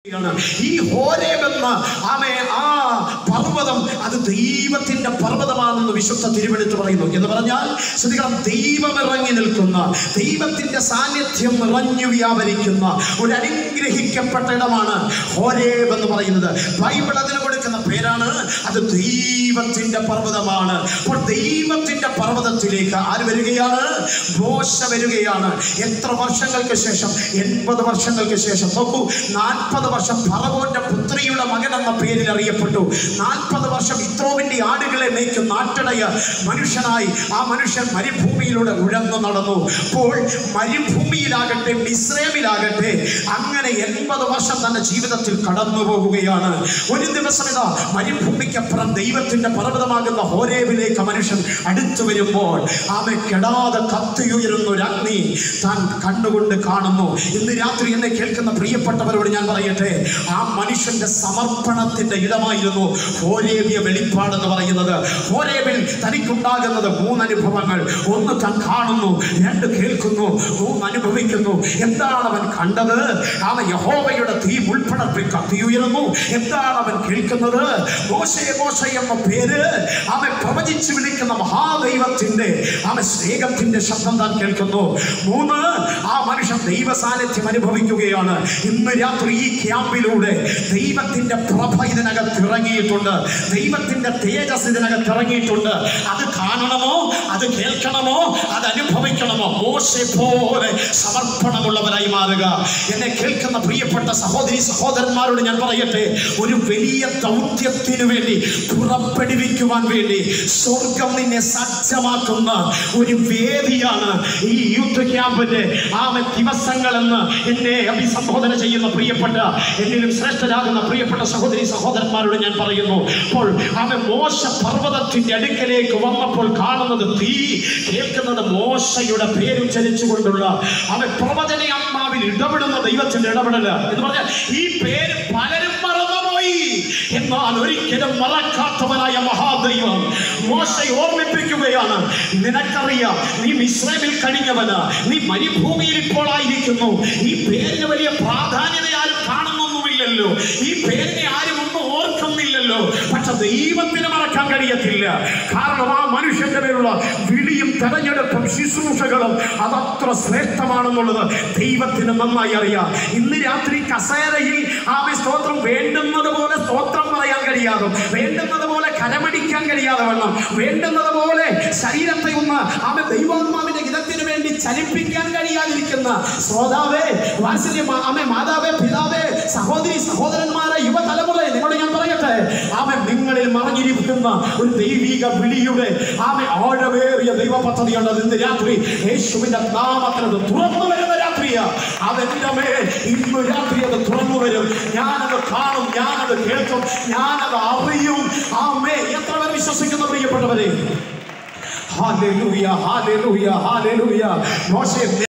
ാണ്. ഈ ഹോരേബെന്ന ആമേ ആ പർവ്വതം അത് ദൈവത്തിന്റെ പർവ്വതമാണെന്ന് വിശുദ്ധ തിരുവെടുത്ത് പറയുന്നു എന്ന് പറഞ്ഞാൽ ശ്രദ്ധിക്കണം ദൈവം ഇറങ്ങി നിൽക്കുന്ന ദൈവത്തിന്റെ സാന്നിധ്യം നിറഞ്ഞു വ്യാപരിക്കുന്ന ഒരു അനുഗ്രഹിക്കപ്പെട്ട ഇടമാണ് ഹോരേബ് എന്ന് പറയുന്നത് ബൈബിൾ അതിന് കൊടുക്കുന്ന പേരാണ് അത് ദൈവത്തിന്റെ പർവ്വതമാണ് അപ്പോൾ ദൈവത്തിന്റെ പർവ്വതത്തിലേക്ക് ആര് വരികയാണ് മോശ വരികയാണ് എത്ര വർഷങ്ങൾക്ക് ശേഷം എൺപത് വർഷങ്ങൾക്ക് ശേഷം നോക്കൂ നാൽപ്പത് വർഷം ഫറവോന്റെ പുത്രിയുടെ മകൻ എന്ന പേരിൽ അറിയപ്പെട്ടു നാൽപ്പത് വർഷം ഇത്രോവിന്റെ ആടുകളെ മേയ്ക്കും നാട്ടിടയ മനുഷ്യനായി ആ മനുഷ്യൻ മരുഭൂമിയിലൂടെ ഉഴന്നു നടന്നു അപ്പോൾ മരുഭൂമിയിലാകട്ടെ മിശ്രമിലാകട്ടെ അങ്ങനെ എൺപത് വർഷം തന്റെ ജീവിതത്തിൽ കടന്നു പോകുകയാണ് ഒരു ദിവസം ഇതാ മരുഭൂമിക്കപ്പുറം ദൈവത്തിന്റെ പർവ്വതമാകുന്ന ഹോരേവിലേക്ക് മനുഷ്യൻ അടുത്തു വരുമ്പോൾ ആമെ കെടാതെ കത്തിയുയരുന്ന ഒരു അഗ്നി താൻ കണ്ണുകൊണ്ട് കാണുന്നു ഇന്ന് രാത്രി എന്നെ കേൾക്കുന്ന പ്രിയപ്പെട്ടവരോട് ഞാൻ പറയട്ടെ ആ മനുഷ്യന്റെ സമർപ്പണത്തിന്റെ ഇടമായിരുന്നു ഹോരേബിയ വെളിപ്പാടെന്ന് പറയുന്നത് ഹോരേബിൽ തനിക്കുണ്ടാകുന്നത് മൂന്ന് അനുഭവങ്ങൾ ഒന്ന് താൻ കാണുന്നു രണ്ട് കേൾക്കുന്നു മൂന്ന് അനുഭവിക്കുന്നു എന്താണ് അവൻ കണ്ടത് അവൻ യഹോവയുടെ തീ ഉൾപ്പെടത്തിൽ കത്തിയുയരുന്നു എന്താണ് അവൻ കേൾക്കുന്നത് മോശയെ മോശ എന്ന പേര് അവൻ പ്രവചിച്ചു വിളിക്കുന്ന മഹാദൈവത്തിന്റെ അവൻ സ്നേഹത്തിന്റെ ശബ്ദം താൻ കേൾക്കുന്നു മൂന്ന് ആ മനുഷ്യൻ ദൈവ സാന്നിധ്യം അനുഭവിക്കുകയാണ് ഇന്ന് രാത്രി ഈ ക്യാമ്പിലൂടെ ദൈവത്തിന്റെ പ്രഭ ഇതിനകത്ത് ഇറങ്ങിയിട്ടുണ്ട് ദൈവത്തിന്റെ തേജസ് ഇതിനകത്ത് ഇറങ്ങിയിട്ടുണ്ട് അത് കാണണമോ അത് കേൾക്കണമോ അത് അനുഭവിക്കണമോ മോശെ പോലെ സമർപ്പണമുള്ളവരായി മാറുക എന്നെ കേൾക്കുന്ന പ്രിയപ്പെട്ട സഹോദരി സഹോദരന്മാരോട് ഞാൻ പറയട്ടെ ഒരു വലിയ ദൗത്യത്തിനു വേണ്ടി പുറപ്പെടുവിക്കുവാൻ വേണ്ടി സ്വർഗം നിന്നെ സജ്ജമാക്കുന്ന ഒരു വേദിയാണ് ഈ യൂത്ത് ക്യാമ്പിന്റെ ആ ദിവസങ്ങൾ എന്ന് എന്നെ അഭിസംബോധന ചെയ്യുന്ന പ്രിയപ്പെട്ട എന്നിലും ശ്രേഷ്ഠരാകുന്ന പ്രിയപ്പെട്ട സഹോദരി സഹോദരന്മാരോട് ഞാൻ പറയുന്നു അപ്പോൾ അവൻ മോശ പർവ്വതത്തിന്റെ അടുക്കലേക്ക് വന്നപ്പോൾ കാണുന്നത് തീ കേൾക്കുന്നത് മോശയുടെ പേരുച്ചരിച്ചുകൊണ്ടുള്ള അവൻ പ്രവചന അമ്മാവിൽ ഇടപെടുന്ന ദൈവത്തിന്റെ ഇടപെടല് എന്ന് പറഞ്ഞാൽ ഈ പേര് പലരും മറന്നുപോയി എന്നാൽ ഒരിക്കലും മറക്കാത്തവനായ മഹാദൈവം മോശയെ ഓർമ്മിപ്പിക്കുകയാണ് നിനക്കറിയാം നീ മിശ്രമിൽ കഴിഞ്ഞവന് നീ മരുഭൂമിയിൽ ഇപ്പോൾ ആയിരിക്കുന്നു ഈ പേരിന് വലിയ പ്രാധാന്യത ആരും കാണുന്നൊന്നുമില്ലല്ലോ ഈ പേരിനെ ആരും ഒന്നും ഓർക്കുന്നില്ലല്ലോ പക്ഷെ ദൈവത്തിന് മറക്കാൻ കഴിയത്തില്ല കാരണം ആ മനുഷ്യന്റെ പേരുള്ള വിളിയും തെരഞ്ഞെടുപ്പും ശുശ്രൂഷകളും അതത്ര ശ്രേഷ്ഠമാണെന്നുള്ളത് ദൈവത്തിന് നന്നായി അറിയാം ഇന്ന് രാത്രി കസേരയിൽ ആമെ സ്തോത്രം വേണ്ടുന്നത് പോലെ സ്തോത്രം പറയാൻ കഴിയാതെ വേണ്ടുന്നത് പോലെ കരമടിക്കാൻ കഴിയാതെ വണ്ണം വേണ്ടുന്നത് പോലെ ശരീരത്തെ ഒന്ന് ആമെ ദൈവാത്മാവിന്റെ ഹിതത്തിന് വേണ്ടി ചലിപ്പിക്കാൻ കഴിയാതിരിക്കുന്ന ശ്രോതാവേ വാത്സല്യം ആമെ മാതാവേ പിതാവേ സഹോദരി സഹോദരന്മാരെ യുവതലമുറയെ നിങ്ങളോട് ഞാൻ പറയട്ടെ ആമൻ നിങ്ങളിൽ മറഞ്ഞിരിക്കുന്ന ഒരു ദൈവിക വിളിയുടെ ആമെ ആഴമേറിയ ദൈവ പദ്ധതിയുണ്ട് അത് ഇന്ന് രാത്രി യേശുവിന്റെ നാമത്തിൽ അത് തുറന്നു വരുന്ന രാത്രിയാ അതെന്റെ മേൽ ഇന്ന് രാത്രി അത് തുറന്നു വരും ഞാനത് കാണും ഞാനത് കേൾക്കും ഞാനത് അറിയും ആമേ എത്ര പേർ വിശ്വസിക്കുന്ന പ്രിയപ്പെട്ടവരെ ഹാലേലൂയ ഹാലേലൂയ ഹാലേലൂയ മോശെ